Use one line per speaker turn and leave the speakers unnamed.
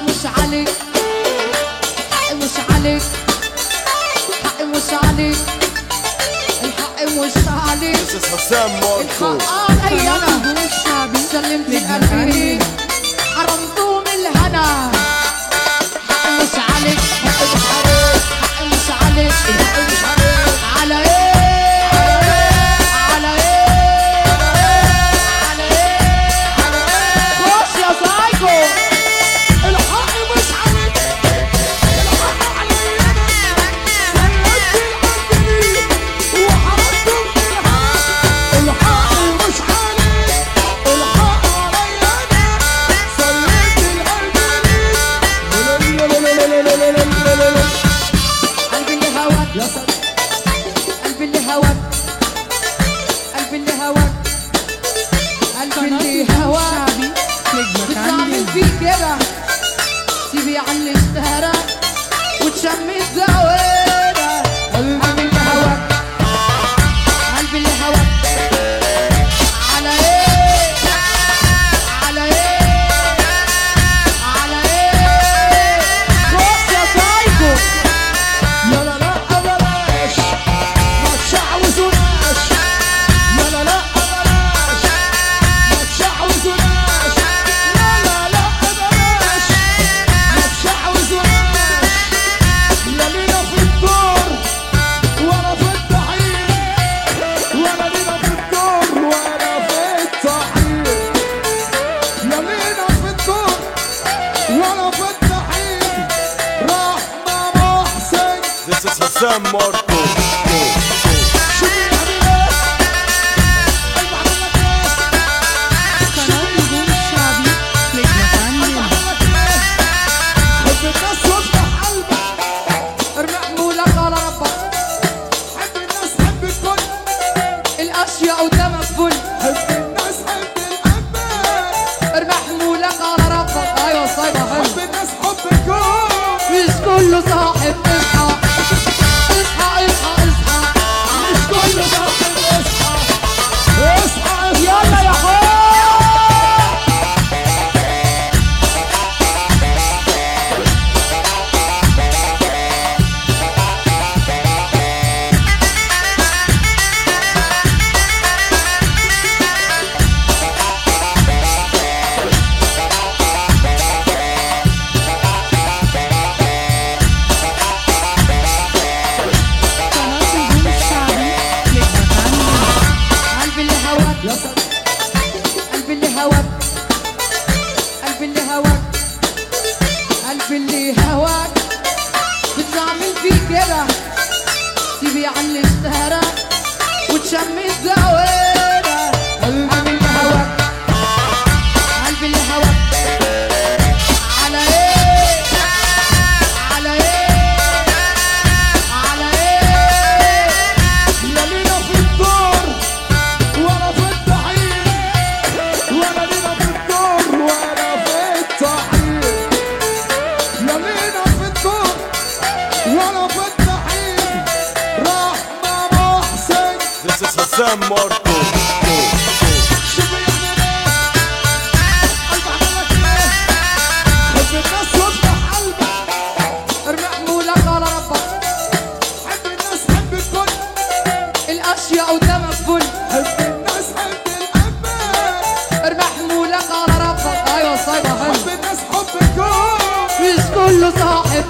مش عليك حقي مش عليك حقي مش عليك الحق مش عليك
This is Hassan Marco.
الحق علي انا سلمت قلبي حرمته من الهنا حقي مش عليك حقي مش عليك حقي مش عليك الحق مش عليك على ايه على ايه على ايه على ايه خش يا سايكو
الحق مش عليك الحق علي انا سلمت القلب وحرمت من الهنا الحق مش عليك الحق علي انا سلمت القلب
قلبي اللي هواك
يا سلام
قلبي اللي هواك قلبي اللي هواك قلبي اللي هواك بتعمل فيه كده سيبي على اللي اشتهرى وتشمي الزوايا قلبي اللي هواك قلبي اللي هواك على ايه على ايه على ايه بص يا سايكو
لا لا لا بلاش ما تشعوذوناش لا لا لا بلاش ما تشعوذوناش لا لا لا بلاش ما تشعوذوناش لا لينا في الدور ولا في التحيط ولا لينا في الدور ولا في التحيط لا لينا في الدور ولا في التحيط رحمة محسن
This is Hassan Marco.
شوفي يعمل ايه قلب عمل لك ايه حب الناس وافتح قلبك
ارمي حمولك على ربك
حب الناس حب الكل
الاشياء قدامك فل
حب الناس حب الأمان
ارمي حمولك على ربك ايوه صايبه حلو
حب الناس حب الكل
مش كله صاحب اصحى اصحى اصحى اصحى
مش كله صاحب اصحى اصحى اصحى
يلا يا حب قلبي اللي هواك
يا سلام
قلبي اللي هواك قلبي اللي هواك قلبي اللي هواك بتعمل فيه كده سيبي على اللي اشتهرى وتشمي الزوايا قلبي اللي هواك قلبي اللي هواك على ايه على ايه على ايه
لا لينا في الدور ولا في التحيط ولا لينا في الدور ولا في التحيط لا لينا في الدور ولا في التحيط رحمة محسن
This is Hassan Marco.
شوفي يعمل ايه قلب عمل لك ايه حب الناس وافتح قلبك
ارمي حمولك على ربك
حب الناس حب الكل
الاشياء قدامك فل
حب الناس حب الأمان
ارمي حمولك على ربك ايوه صايبه حلو
حب الناس حب الكل
مش كله صاحب